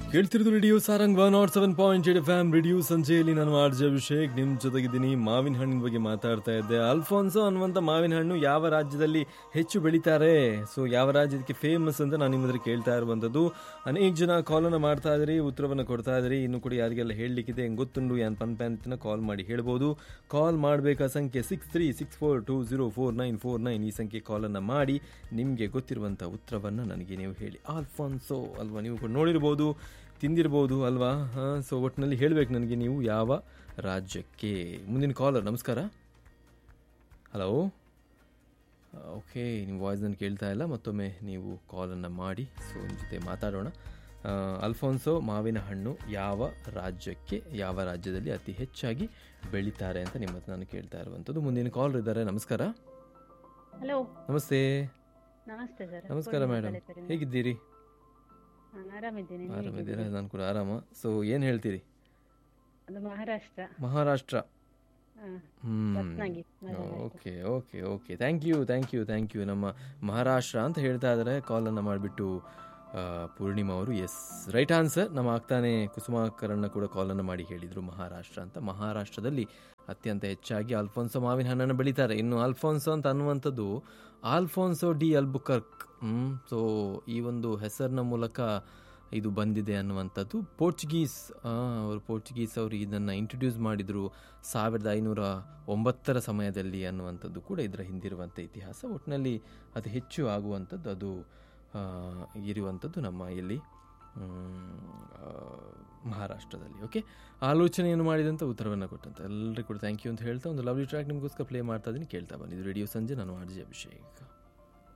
ಕೇಳ್ತಿರೋದು radio Sarang one naught seven point eight F M radio ಸಂಜೆಯಲ್ಲಿ ನಾನು ಆರ್ ಜೆ ಅಭಿಷೇಕ್ ನಿಮ್ಮ ಜೊತೆಗಿದ್ದೀನಿ ಮಾವಿನ ಹಣ್ಣಿನ ಬಗ್ಗೆ ಮಾತಾಡ್ತಾ ಇದ್ದೆ ಅಲ್ಫೋನ್ಸೋ ಅನ್ನುವಂಥ ಮಾವಿನ ಹಣ್ಣು ಯಾವ ರಾಜ್ಯದಲ್ಲಿ ಹೆಚ್ಚು ಬೆಳೀತಾರೆ ಸೊ ಯಾವ ರಾಜ್ಯದಕ್ಕೆ ಫೇಮಸ್ ಅಂತ ನಾನು ನಿಮ್ಮ ಹತ್ರ ಕೇಳ್ತಾ ಇರುವಂಥದ್ದು ಅನೇಕ ಜನ ಕಾಲನ್ನು ಮಾಡ್ತಾ ಇದ್ರಿ ಉತ್ತರವನ್ನು ಕೊಡ್ತಾ ಇದ್ರಿ ಇನ್ನು ಕೂಡ ಯಾರಿಗೆಲ್ಲ ಹೇಳಲಿಕ್ಕಿದೆ ಹೆಂಗೆ ಗೊತ್ತುಂಡು ಯಾನ್ ಪನ್ ಪ್ಯಾನ್ ಕಾಲ್ ಮಾಡಿ ಹೇಳ್ಬೋದು ಕಾಲ್ ಮಾಡಬೇಕಾ ಸಂಖ್ಯೆ six three six four two zero four nine four nine ಈ ಸಂಖ್ಯೆ ಕಾಲನ್ನು ಮಾಡಿ ನಿಮಗೆ ಗೊತ್ತಿರುವಂಥ ಉತ್ತರವನ್ನು ನನಗೆ ನೀವು ಹೇಳಿ ಆಲ್ಫಾನ್ಸೋ ಅಲ್ವಾ ನೀವು ಕೂಡ ನೋಡಿರ್ಬೋದು ತಿಂದಿರ್ಬೋದು ಅಲ್ವಾ ಹಾಂ ಸೊ ಒಟ್ಟಿನಲ್ಲಿ ಹೇಳಬೇಕು ನನಗೆ ನೀವು ಯಾವ ರಾಜ್ಯಕ್ಕೆ ಮುಂದಿನ ಕಾಲರ್ ನಮಸ್ಕಾರ ಹಲೋ ಓಕೆ ನಿಮ್ಮ ವಾಯ್ಸ್ ನಾನು ಕೇಳ್ತಾ ಇಲ್ಲ ಮತ್ತೊಮ್ಮೆ ನೀವು ಕಾಲನ್ನು ಮಾಡಿ ಸೊ ನಿಮ್ಮ ಜೊತೆ ಮಾತಾಡೋಣ ಆ, ಅಲ್ಫೋನ್ಸೋ ಮಾವಿನ ಹಣ್ಣು ಯಾವ ರಾಜ್ಯಕ್ಕೆ ಯಾವ ರಾಜ್ಯದಲ್ಲಿ ಅತಿ ಹೆಚ್ಚಾಗಿ ಬೆಳೀತಾರೆ ಅಂತ ನಿಮ್ಮ ಹತ್ರ ನಾನು ಕೇಳ್ತಾ ಇರುವಂಥದ್ದು ಮುಂದಿನ ಕಾಲ್ ಇದ್ದಾರೆ ನಮಸ್ಕಾರ ಹಲೋ ನಮಸ್ತೆ ನಮಸ್ತೆ ಸರ್ ನಮಸ್ಕಾರ ಮೇಡಮ್ ಹೇಗಿದ್ದೀರಿ ನಾನು ಆರಾಮಿದ್ದೀನಿ ನೀವು ಆರಾಮಿದ್ದೀರಾ ನಾನು ಕೂಡ ಆರಾಮ ಸೊ ಏನು ಹೇಳ್ತೀರಿ ಅದು ಮಹಾರಾಷ್ಟ್ರ ಮಹಾರಾಷ್ಟ್ರ ಹಾ, ಹ್ಮ್ ರತ್ನಾಗಿ okay okay okay thank you thank you thank you ನಮ್ಮ ಮಹಾರಾಷ್ಟ್ರ ಅಂತ ಹೇಳ್ತಾ ಇದ್ದಾರೆ ಕಾಲನ್ನು ಮಾಡಿಬಿಟ್ಟು ಪೂರ್ಣಿಮಾ ಅವರು ಎಸ್ ರೈಟ್ ಆನ್ಸರ್ ನಮ್ಮ ಆಗ್ತಾನೆ ಕುಸುಮಾಕರನ್ನ ಕೂಡ ಕಾಲನ್ನು ಮಾಡಿ ಹೇಳಿದರು ಮಹಾರಾಷ್ಟ್ರ ಅಂತ ಮಹಾರಾಷ್ಟ್ರದಲ್ಲಿ ಅತ್ಯಂತ ಹೆಚ್ಚಾಗಿ ಅಲ್ಫೋನ್ಸೋ ಮಾವಿನ ಹಣ್ಣನ್ನು ಬೆಳೀತಾರೆ ಇನ್ನು ಅಲ್ಫೋನ್ಸೋ ಅಂತ ಅನ್ನುವಂಥದ್ದು ಆಲ್ಫೋನ್ಸೋ ಡಿ ಅಲ್ಬುಕರ್ಕ್ ಹ್ಮ್ ಸೊ ಈ ಒಂದು ಹೆಸರಿನ ಮೂಲಕ ಇದು ಬಂದಿದೆ ಅನ್ನುವಂಥದ್ದು ಪೋರ್ಚುಗೀಸ್ ಆ, ಅವರು ಪೋರ್ಚುಗೀಸ್ ಅವರು ಇದನ್ನು ಇಂಟ್ರೊಡ್ಯೂಸ್ ಮಾಡಿದರು ಸಾವಿರದ ಐನೂರ ಒಂಬತ್ತರ ಸಮಯದಲ್ಲಿ ಅನ್ನುವಂಥದ್ದು ಕೂಡ ಇದರ ಹಿಂದಿರುವಂಥ ಇತಿಹಾಸ ಒಟ್ಟಿನಲ್ಲಿ ಅತಿ ಹೆಚ್ಚು ಆಗುವಂಥದ್ದು ಅದು ಆ, ಇರುವಂಥದ್ದು ನಮ್ಮ ಇಲ್ಲಿ ಮ್, ಆ, ಮಹಾರಾಷ್ಟ್ರದಲ್ಲಿ ಓಕೆ ಆಲೋಚನೆಯನ್ನು ಮಾಡಿದಂಥ ಉತ್ತರವನ್ನು ಕೊಟ್ಟಂತ ಎಲ್ಲರಿಗೂ ಕೂಡ ಥ್ಯಾಂಕ್ ಯು ಅಂತ ಹೇಳ್ತಾ ಒಂದು ಲವ್ಲಿ ಟ್ರ್ಯಾಕ್ ನಿಮಗೋಸ್ಕರ ಪ್ಲೇ ಮಾಡ್ತಾ ಇದ್ದೀನಿ ಕೇಳ್ತಾ ಬನ್ನಿ ಇದು ರೇಡಿಯೋ ಸಂಜೆ ನಾನು ಆರ್ ಜೆ ಅಭಿಷೇಕ್